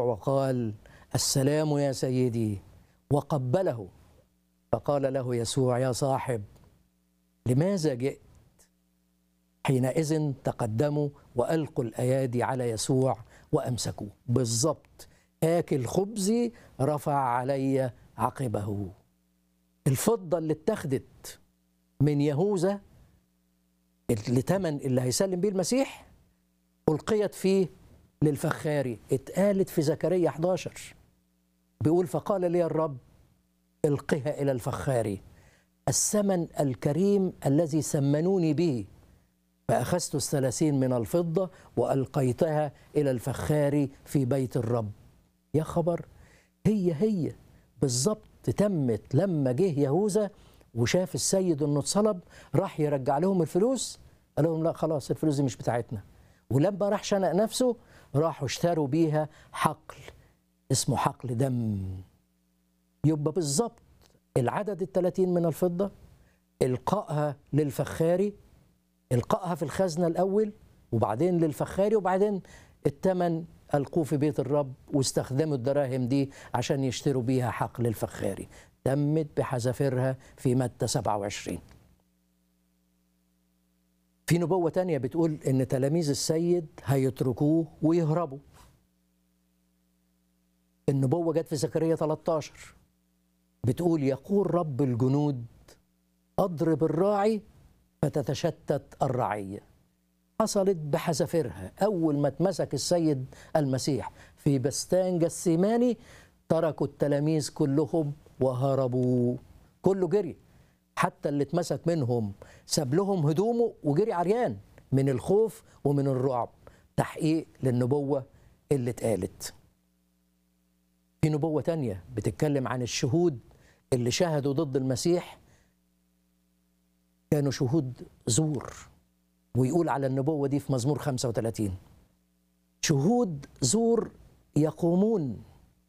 وقال السلام يا سيدي وقبله فقال له يسوع يا صاحب لماذا جئت حينئذ تقدموا والقوا الايادي على يسوع وامسكوه بالضبط اكل خبزي رفع علي عقبه الفضه اللي اتخذت من يهوذا اللي تمن اللي هيسلم بيه المسيح القيت فيه للفخاري اتقالت في زكريا 11 بيقول فقال لي الرب القها الى الفخاري الثمن الكريم الذي سمنوني به فأخذت الثلاثين من الفضة وألقيتها إلى الفخار في بيت الرب يا خبر هي هي بالظبط تمت لما جه يهوذا وشاف السيد انه اتصلب راح يرجع لهم الفلوس قال لهم لا خلاص الفلوس دي مش بتاعتنا ولما راح شنق نفسه راحوا اشتروا بيها حقل اسمه حقل دم يبقى بالظبط العدد الثلاثين من الفضة إلقائها للفخاري إلقائها في الخزنة الأول وبعدين للفخاري وبعدين الثمن ألقوه في بيت الرب واستخدموا الدراهم دي عشان يشتروا بيها حقل الفخاري تمت بحذافيرها في متى 27 في نبوة تانية بتقول إن تلاميذ السيد هيتركوه ويهربوا النبوة جت في زكريا 13 بتقول يقول رب الجنود أضرب الراعي فتتشتت الرعية حصلت بحذافيرها أول ما اتمسك السيد المسيح في بستان جسيماني تركوا التلاميذ كلهم وهربوا كله جري حتى اللي اتمسك منهم ساب لهم هدومه وجري عريان من الخوف ومن الرعب تحقيق للنبوة اللي اتقالت في نبوة تانية بتتكلم عن الشهود اللي شهدوا ضد المسيح كانوا شهود زور ويقول على النبوة دي في مزمور 35 شهود زور يقومون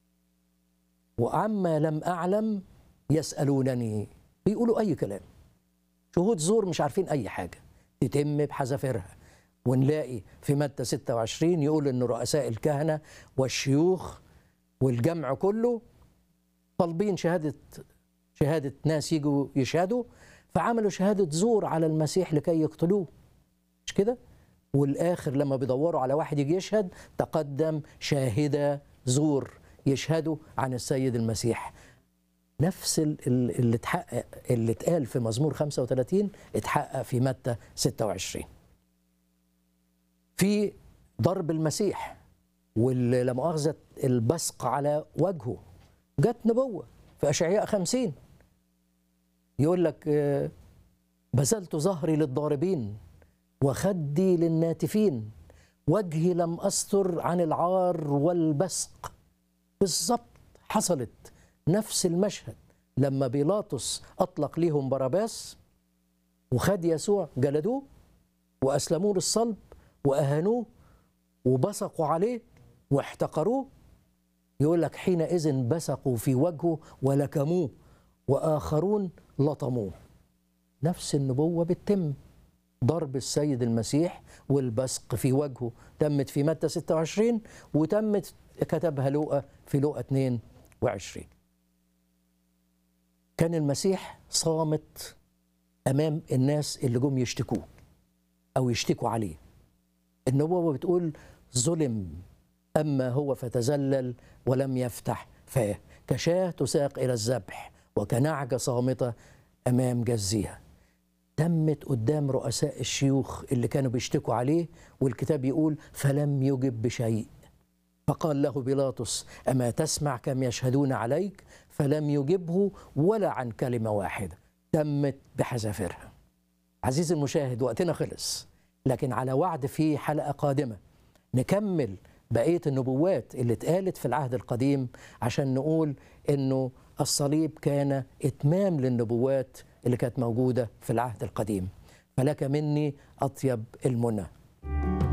وعما لم أعلم يسألونني بيقولوا أي كلام شهود زور مش عارفين أي حاجة تتم بحذافيرها ونلاقي في متى 26 يقول إن رؤساء الكهنة والشيوخ والجمع كله طالبين شهادة شهادة ناس يجوا يشهدوا فعملوا شهادة زور على المسيح لكي يقتلوه مش كده؟ والآخر لما بيدوروا على واحد يجي يشهد تقدم شاهدة زور يشهدوا عن السيد المسيح نفس اللي اتحقق اللي اتقال في مزمور 35 اتحقق في متى 26 في ضرب المسيح واللا مؤاخذة البصق على وجهه جت نبوة في أشعياء 50 يقول لك بذلت ظهري للضاربين وخدي للناتفين وجهي لم أستر عن العار والبصق بالظبط حصلت نفس المشهد لما بيلاطس أطلق ليهم باراباس وخد يسوع جلدوه وأسلموه للصلب وأهانوه وبصقوا عليه واحتقروه يقول لك حينئذ بصقوا في وجهه ولكموه وآخرون لطموه نفس النبوة بتتم ضرب السيد المسيح والبصق في وجهه تمت في متى 26 وتمت كتبها لوقا في لوقا 22 كان المسيح صامت أمام الناس اللي جم يشتكوه أو يشتكوا عليه النبوة بتقول ظلم أما هو فتذلل ولم يفتح فاه كشاة تساق إلى الذبح وكنعجة صامتة أمام جزيها تمت قدام رؤساء الشيوخ اللي كانوا بيشتكوا عليه والكتاب يقول فلم يجب بشيء فقال له بيلاطس أما تسمع كم يشهدون عليك فلم يجبه ولا عن كلمة واحدة تمت بحذافيرها عزيزي المشاهد وقتنا خلص لكن على وعد في حلقة قادمة نكمل بقية النبوات اللي اتقالت في العهد القديم عشان نقول انه الصليب كان اتمام للنبوات اللي كانت موجودة في العهد القديم فلك مني أطيب المنى